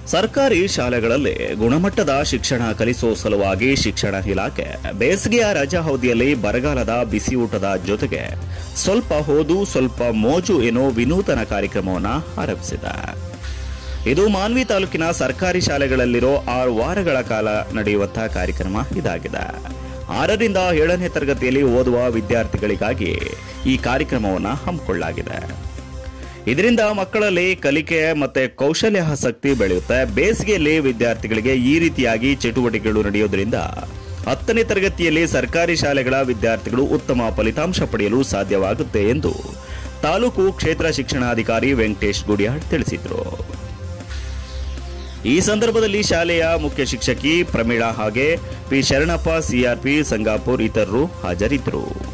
ಸರ್ಕಾರಿ ಶಾಲೆಗಳಲ್ಲಿ ಗುಣಮಟ್ಟದ ಶಿಕ್ಷಣ ಕಲಿಸುವ ಸಲುವಾಗಿ ಶಿಕ್ಷಣ ಇಲಾಖೆ ಬೇಸಿಗೆಯ ರಜಾ ಅವಧಿಯಲ್ಲಿ ಬರಗಾಲದ ಬಿಸಿಯೂಟದ ಜೊತೆಗೆ ಸ್ವಲ್ಪ ಹೋದು ಸ್ವಲ್ಪ ಮೋಜು ಎನ್ನೋ ವಿನೂತನ ಕಾರ್ಯಕ್ರಮವನ್ನು ಆರಂಭಿಸಿದೆ ಇದು ಮಾನ್ವಿ ತಾಲೂಕಿನ ಸರ್ಕಾರಿ ಶಾಲೆಗಳಲ್ಲಿರೋ ಆರು ವಾರಗಳ ಕಾಲ ನಡೆಯುವಂತಹ ಕಾರ್ಯಕ್ರಮ ಇದಾಗಿದೆ ಆರರಿಂದ ಏಳನೇ ತರಗತಿಯಲ್ಲಿ ಓದುವ ವಿದ್ಯಾರ್ಥಿಗಳಿಗಾಗಿ ಈ ಕಾರ್ಯಕ್ರಮವನ್ನು ಹಮ್ಮಿಕೊಳ್ಳಲಾಗಿದೆ ಇದರಿಂದ ಮಕ್ಕಳಲ್ಲಿ ಕಲಿಕೆ ಮತ್ತೆ ಕೌಶಲ್ಯ ಆಸಕ್ತಿ ಬೆಳೆಯುತ್ತೆ ಬೇಸಿಗೆಯಲ್ಲಿ ವಿದ್ಯಾರ್ಥಿಗಳಿಗೆ ಈ ರೀತಿಯಾಗಿ ಚಟುವಟಿಕೆಗಳು ನಡೆಯೋದ್ರಿಂದ ಹತ್ತನೇ ತರಗತಿಯಲ್ಲಿ ಸರ್ಕಾರಿ ಶಾಲೆಗಳ ವಿದ್ಯಾರ್ಥಿಗಳು ಉತ್ತಮ ಫಲಿತಾಂಶ ಪಡೆಯಲು ಸಾಧ್ಯವಾಗುತ್ತೆ ಎಂದು ತಾಲೂಕು ಕ್ಷೇತ್ರ ಶಿಕ್ಷಣಾಧಿಕಾರಿ ವೆಂಕಟೇಶ್ ಗುಡಿಯಾಳ್ ತಿಳಿಸಿದರು ಈ ಸಂದರ್ಭದಲ್ಲಿ ಶಾಲೆಯ ಮುಖ್ಯ ಶಿಕ್ಷಕಿ ಪ್ರಮೀಳಾ ಹಾಗೆ ಪಿ ಶರಣಪ್ಪ ಸಿಆರ್ಪಿ ಸಂಗಾಪುರ್ ಇತರರು ಹಾಜರಿದ್ದರು